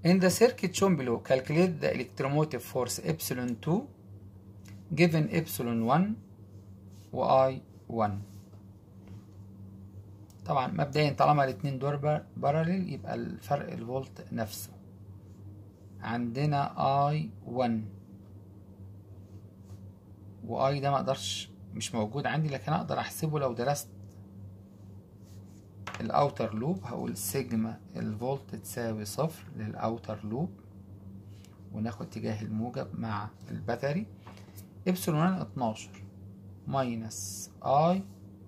In the circuit shown below, calculate the electromotive force epsilon 2 given epsilon 1 و I 1 طبعا مبدئيا طالما الاتنين دول باراليل يبقى الفرق الفولت نفسه عندنا I 1 و I ده ما اقدرش مش موجود عندي لكن اقدر احسبه لو درست الاوتر لوب هقول سيجما الفولت تساوي صفر للاوتر لوب وناخد اتجاه الموجب مع الباتري ابسلون 1 اتناشر ماينس اي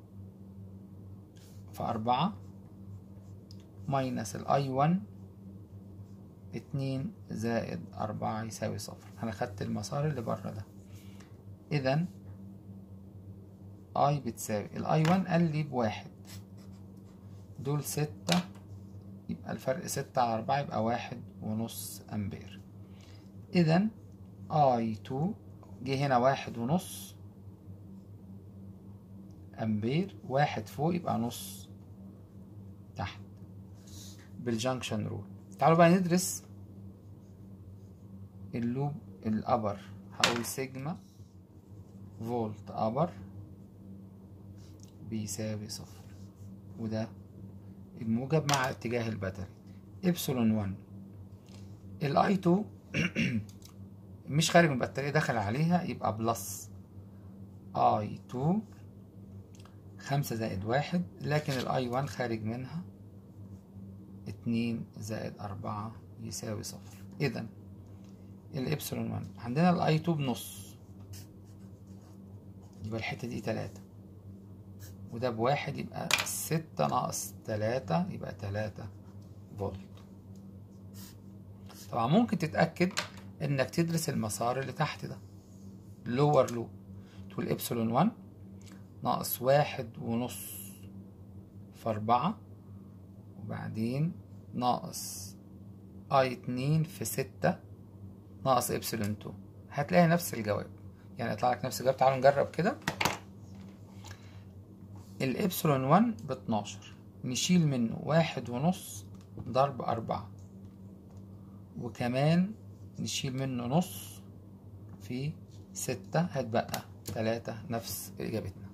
في أربعة ماينس الاي 1 اتنين زائد أربعة يساوي صفر أنا خدت المسار اللي بره ده إذا اي بتساوي الاي 1 قال لي بواحد دول ستة يبقى الفرق ستة على أربعة يبقى واحد ونص أمبير إذا اي 2 جه هنا واحد ونص أمبير واحد فوق يبقى نص تحت بالجنكشن رول تعالوا بقى ندرس اللوب الأبر هقول سيجما فولت أبر بيساوي صفر وده الموجب مع اتجاه الباتري ابسلون 1 الاي 2 مش خارج من البطارية داخل عليها يبقى بلس اي 2 خمسة زائد واحد لكن الاي 1 خارج منها اتنين زائد أربعة يساوي صفر إذا الإبسلون 1 عندنا الاي 2 بنص يبقى الحتة دي تلاتة وده بواحد يبقى ستة ناقص تلاتة يبقى تلاتة فولت طبعا ممكن تتأكد انك تدرس المسار اللي تحت ده لور لوب تقول ابسلون 1 ناقص واحد ونص في أربعة وبعدين ناقص اي اتنين في ستة ناقص ابسلون 2 هتلاقي نفس الجواب يعني يطلع لك نفس الجواب تعالوا نجرب كده الإبسلون 1 باتناشر نشيل منه واحد ونص ضرب أربعة وكمان نشيل منه نص في ستة هتبقى تلاتة نفس إجابتنا